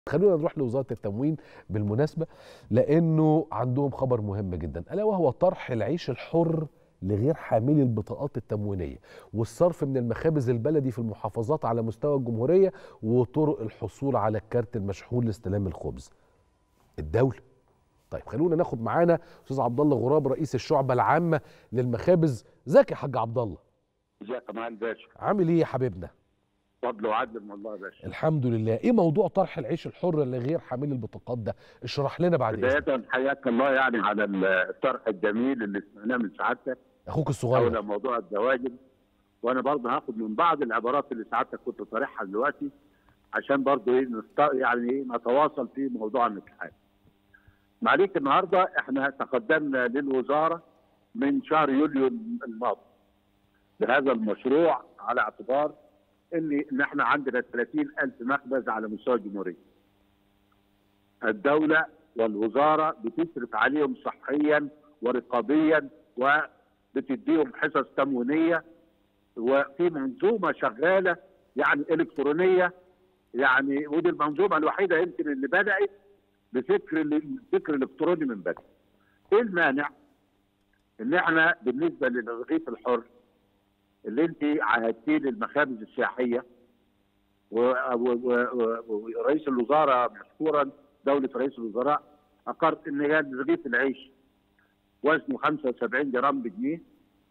خلونا نروح لوزاره التموين بالمناسبه لانه عندهم خبر مهم جدا الا وهو طرح العيش الحر لغير حاملي البطاقات التموينيه والصرف من المخابز البلدي في المحافظات على مستوى الجمهوريه وطرق الحصول على الكارت المشحون لاستلام الخبز. الدوله طيب خلونا ناخد معانا استاذ عبد الله غراب رئيس الشعبه العامه للمخابز ازيك يا حاج عبد الله ازيك يا معالي الباشا عامل ايه يا حبيبنا فضل وعدل من الله يا باشا الحمد لله ايه موضوع طرح العيش الحر لغير حاملي البطاقات ده اشرح لنا بعد اذنك بداية حياك الله يعني على الطرح الجميل اللي سمعناه من سعادتك اخوك حول الصغير موضوع الدواجن وانا برضه هاخد من بعض العبارات اللي سعادتك كنت طارحها دلوقتي عشان برضه ايه نست... يعني ايه نتواصل في موضوع الامتحان. معليك النهارده احنا تقدمنا للوزاره من شهر يوليو الماضي بهذا المشروع على اعتبار ان ان احنا عندنا 30000 مخبز على مستوى الجمهوريه. الدوله والوزاره بتصرف عليهم صحيا ورقابيا وبتديهم حصص تموينيه وفي منظومه شغاله يعني الكترونيه يعني ودي المنظومه الوحيده يمكن اللي بدات بفكر الفكر الالكتروني من بدري. ايه المانع؟ ان احنا بالنسبه للرغيف الحر اللي انت عهدتيه للمخابز السياحيه و- و- و- ورئيس الوزاره مشكورا دوله رئيس الوزراء اقر ان كان رغيف العيش وزنه 75 جرام بجنيه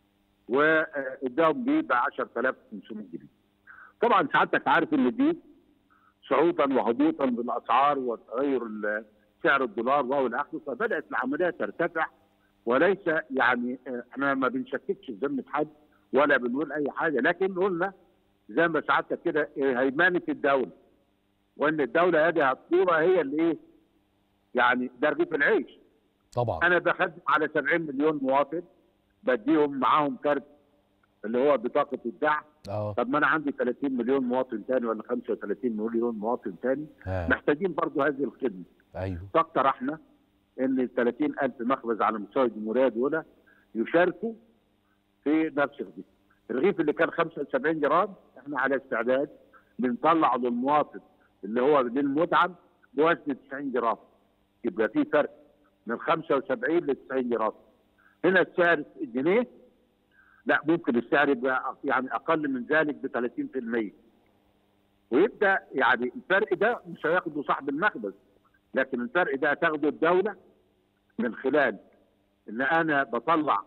واداهم بيه ب 10500 جنيه. طبعا سعادتك عارف ان دي صعودا وهبوطا بالاسعار وتغير ال- سعر الدولار وهو الاخر فبدات العمليه ترتفع وليس يعني آه، احنا ما بنشككش في ذمه حد ولا بنقول اي حاجه لكن قلنا زي ما سعادتك كده آه، هيمنه الدوله وان الدوله يدها الطوبه هي اللي ايه يعني ده رغيف العيش طبعا انا بخدم على 70 مليون مواطن بديهم معاهم كارت اللي هو بطاقه الدعم اه طب ما انا عندي 30 مليون مواطن تاني ولا 35 مليون مواطن تاني ها. محتاجين برضو هذه الخدمه ايوه فاقترحنا ان ال 30 الف مخبز على مستوى الجمهوريه دول يشاركوا في نفس الرغيف الرغيف اللي كان 75 جرام احنا على استعداد بنطلع للمواطن اللي هو للمدعم بوزن 90 جرام يبقى في فرق من 75 ل 90 جرام هنا السعر جنيه لا ممكن السعر يبقى يعني اقل من ذلك ب 30% ويبدا يعني الفرق ده مش هياخده صاحب المخبز لكن الفرق ده هتاخده الدوله من خلال ان انا بطلع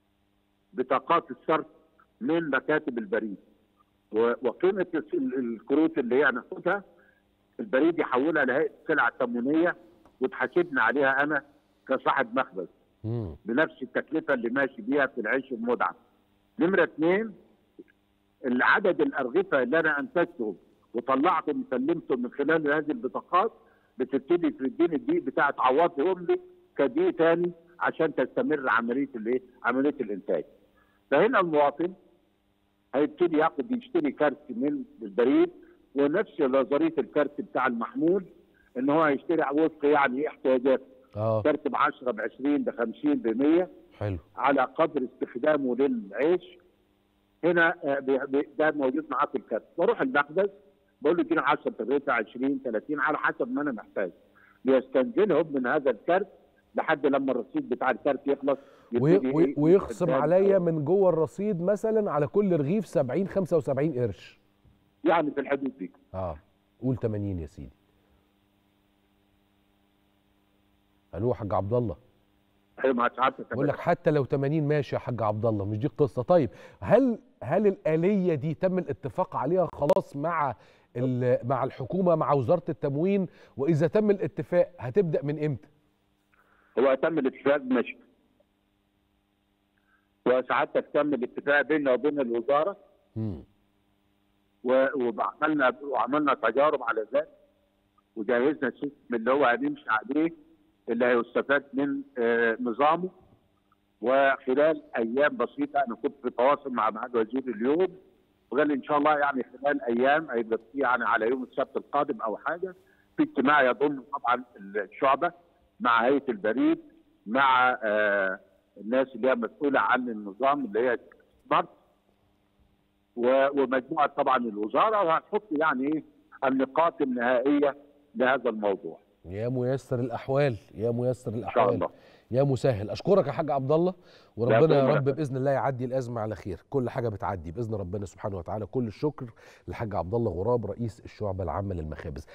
بطاقات الصرف من مكاتب البريد و- وقيمه الس- ال- الكروت اللي هي هناخدها البريد يحولها لهيئه السلع التموينيه وتحاسبني عليها انا كصاحب مخبز مم. بنفس التكلفه اللي ماشي بيها في العيش المدعم. نمره اثنين العدد الارغفه اللي انا انتجتهم وطلعتهم وسلمتهم من خلال هذه البطاقات بتبتدي تديني الدقيق بتاع تعوضهم لي كدقيق تاني عشان تستمر عمليه الايه؟ عمليه الانتاج. فهنا المواطن هيبتدي ياخد يشتري كارت من البريد ونفس نظريه الكارت بتاع المحمول ان هو هيشتري وفق يعني احتياجاته اه كارت ب 10 ب 20 ب 50 ب 100 حلو على قدر استخدامه للعيش هنا آه، بي- بي- ده موجود معاه في الكارت بروح المخبز بقول له اديني 10 ترغيفه 20 30 على حسب ما انا محتاج بيستنزلهم من هذا الكارت لحد لما الرصيد بتاع الكارت يخلص وي- يبتدي وي- إيه؟ ويخصم يستخدم. عليا من جوه الرصيد مثلا على كل رغيف 70 75 قرش يعني في الحدود دي اه قول 80 يا سيدي الو يا حاج عبد الله ايوه مع سعادتك بقول لك حتى لو 80 ماشي يا حاج عبد الله مش دي القصه طيب هل هل الآلية دي تم الاتفاق عليها خلاص مع ال- مع الحكومة مع وزارة التموين وإذا تم الاتفاق هتبدأ من إمتى؟ هو تم الاتفاق ماشي وسعادتك تم الاتفاق بيننا وبين الوزاره مم. و- وعملنا وعملنا تجارب على ذلك وجهزنا السيستم اللي هو هنمشي عليه اللي هيستفاد من آه، نظامه وخلال ايام بسيطه انا كنت في تواصل مع معالي وزير اليوم وقال لي ان شاء الله يعني خلال ايام هيبقى في يعني على يوم السبت القادم او حاجه في اجتماع يضم طبعا الشعبه مع هيئه البريد مع آه، الناس اللي هي مسؤوله عن النظام اللي هي سمارت و- ومجموعه طبعا الوزاره وهنحط يعني ايه النقاط النهائيه لهذا الموضوع يا ميسر الاحوال يا ميسر ان الاحوال شاء الله يا مسهل اشكرك يا حاج عبد الله وربنا يا تؤمر رب يا باذن الله يعدي الازمه على خير كل حاجه بتعدي باذن ربنا سبحانه وتعالى كل الشكر للحاج عبد الله غراب رئيس الشعبه العامه للمخابز